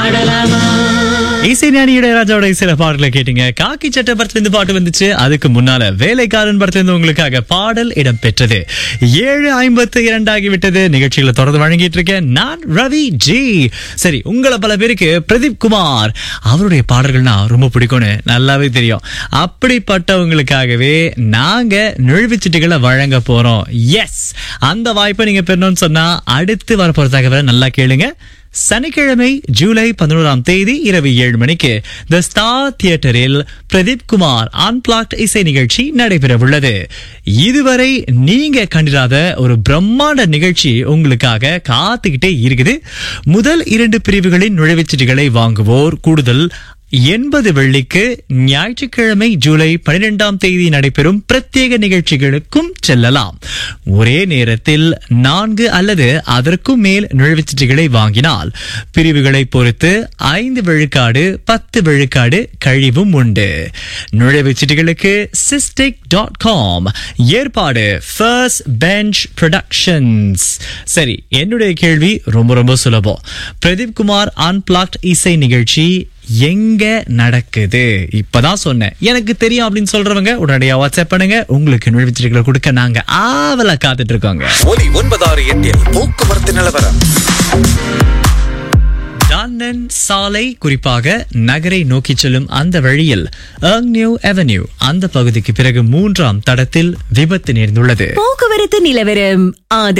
இசை ஞானி இளையராஜாவோட சில பாடல்களை கேட்டீங்க காக்கி சட்டை படத்துல இருந்து பாட்டு வந்துச்சு அதுக்கு முன்னால வேலைக்காரன் படத்துல இருந்து உங்களுக்காக பாடல் இடம் பெற்றது ஏழு ஐம்பத்து இரண்டாகி விட்டது நிகழ்ச்சிகளை தொடர்ந்து வழங்கிட்டு இருக்கேன் நான் ரவி ஜி சரி உங்களை பல பேருக்கு பிரதீப் குமார் அவருடைய பாடல்கள்னா ரொம்ப பிடிக்கும்னு நல்லாவே தெரியும் அப்படிப்பட்டவங்களுக்காகவே நாங்க நுழைவுச்சீட்டுகளை வழங்க போறோம் எஸ் அந்த வாய்ப்பை நீங்க பெறணும்னு சொன்னா அடுத்து வரப்போற தகவலை நல்லா கேளுங்க சனிக்கிழமை ஜூலை பதினோராம் தேதி இரவு ஏழு மணிக்கு த ஸ்டார் தியேட்டரில் பிரதீப் குமார் அன்பிளாக்ட் இசை நிகழ்ச்சி நடைபெறவுள்ளது இதுவரை நீங்க கண்டிராத ஒரு பிரம்மாண்ட நிகழ்ச்சி உங்களுக்காக காத்துக்கிட்டே இருக்குது முதல் இரண்டு பிரிவுகளின் நுழைவுச்சீட்டுகளை வாங்குவோர் கூடுதல் எண்பது வெள்ளிக்கு ஞாயிற்றுக்கிழமை ஜூலை பனிரெண்டாம் தேதி நடைபெறும் பிரத்யேக நிகழ்ச்சிகளுக்கும் செல்லலாம் ஒரே நேரத்தில் நான்கு அல்லது அதற்கும் மேல் நுழைவுச்சீட்டுகளை வாங்கினால் பிரிவுகளை பொறுத்து ஐந்து விழுக்காடு பத்து விழுக்காடு கழிவும் உண்டு நுழைவுச்சீட்டுகளுக்கு சிஸ்டிக் டாட் காம் ஏற்பாடு ஃபர்ஸ்ட் பெஞ்ச் ப்ரொடக்ஷன்ஸ் சரி என்னுடைய கேள்வி ரொம்ப ரொம்ப சுலபம் பிரதீப் குமார் அன்பிளாக்ட் இசை நிகழ்ச்சி எங்க நடக்குது இப்பதான் சொன்னேன் எனக்கு தெரியும் அப்படின்னு சொல்றவங்க உடனடியா வாட்ஸ்அப் பண்ணுங்க உங்களுக்கு நுழைவுச்சீட்டுகளை கொடுக்க நாங்க ஆவலா காத்துட்டு இருக்கோங்க ஒலி ஒன்பதாறு எட்டில் போக்குவரத்து நிலவரம் டான்னன் சாலை குறிப்பாக நகரை நோக்கி செல்லும் அந்த வழியில் நியூ அவென்யூ அந்த பகுதிக்கு பிறகு மூன்றாம் தடத்தில் விபத்து நேர்ந்துள்ளது போக்குவரத்து நிலவரம் ஆதரவு